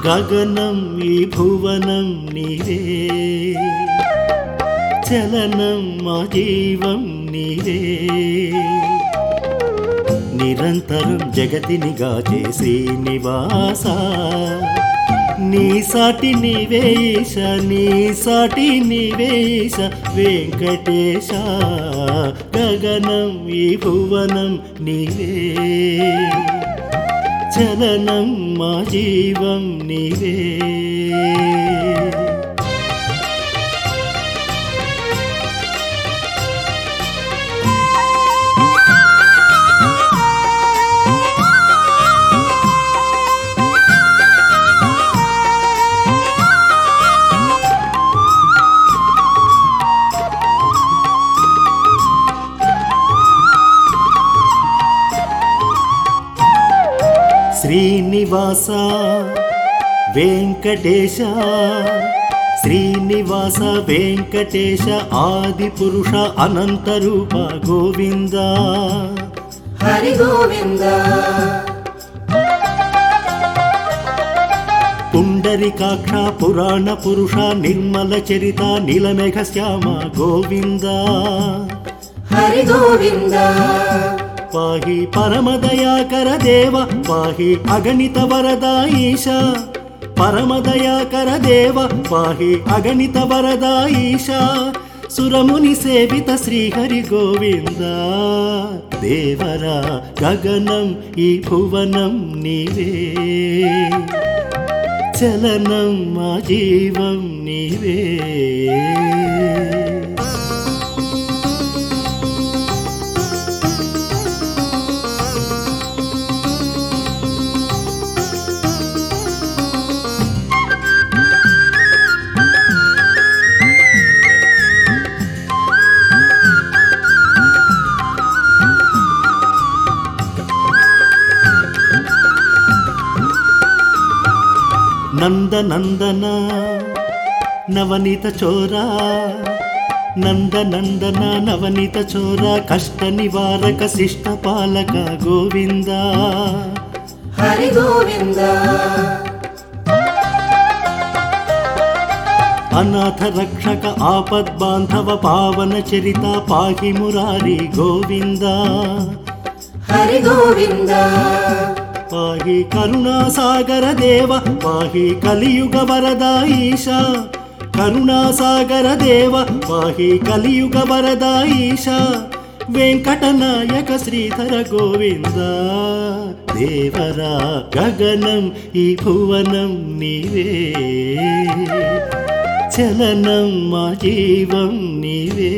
గగనం ఈ భువనం నీవే చలనం మా జీవం నీవే నిరంతరం జగతిని గాచే శ్రీనివాస నీ సాటి నీవేశ నీ సాటి నీవేశ వెంకటేశ గగనం ఈ భువనం నీవే చలనం మా జీవం నీవే శ్రీనివాస వెంకటేశ శ్రీనివాస వెంకటేశ ఆది పురుష అనంత రూప గోవింద హరి గోవింద పుండరికాక్ష పురాణ పురుష నిర్మల చరిత నీలమేఘ శ్యామ గోవింద హరి గోవింద పాహి పరమదయాకర దేవ పాహి అగణిత వరద ఈశ పరమదయాకర దేవ పాహి అగణిత వరద ఈశ సురముని సేవిత శ్రీహరి గోవింద దేవరా గగనం ఈ భువనం నీవే చలనం మా జీవం నీవే నంద నందన నవనీత చోరా నంద నందన నవనీత చోరా కష్ట నివారక శిష్ట పాలక గోవింద హరి గోవింద అనాథ రక్షక ఆపద్ బాంధవ పావన చరిత పాహి మురారి గోవింద హరి గోవింద పాహి కరుణాసాగర దేవ పాహి కలియుగ వరద ఈశ కరుణాసాగర దేవ పాహి కలియుగ వరద ఈశ వెంకటనాయక శ్రీధర గోవింద దేవరా గగనం ఈ భువనం నీవే చలనం మా జీవం నీవే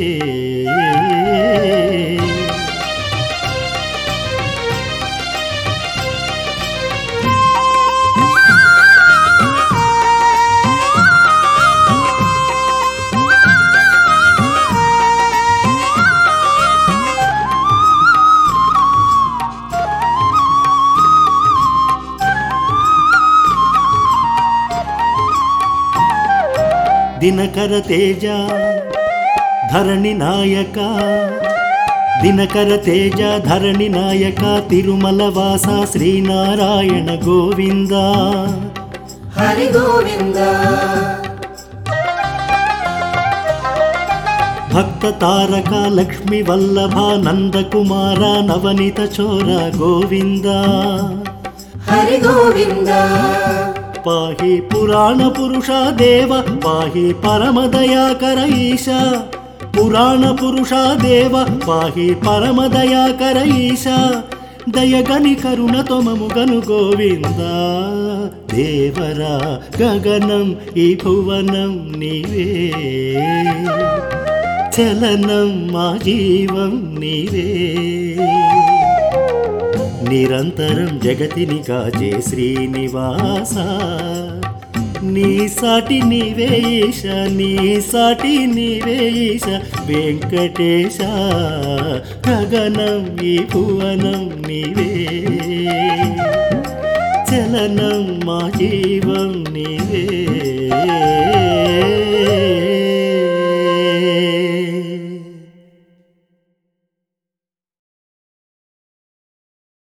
దినకర తేజ ధరణి నాయక దినకర తేజ ధరణి నాయక తిరుమల వాస శ్రీనారాయణ గోవింద హరి గోవింద భక్త తారక లక్ష్మి వల్లభ నందకుమార నవనీత చోర గోవింద హరి గోవింద పాహి పురాణ పురుష దేవ పాహి పరమదయాకర ఈశ పురాణ పురుష దేవ పాహి పరమదయాకర ఈశ దయగని కరుణ తొమముగను గోవింద దేవరా గగనం ఈ భువనం నీవే చలనం మా జీవం నీవే నిరంతరం జగతిని కాచే శ్రీనివాస నీ సాటి నీవేశ నీ సాటి నీవేశ వెంకటేశ గగనం ఈ భువనం నీవే చలనం మా జీవం నీవే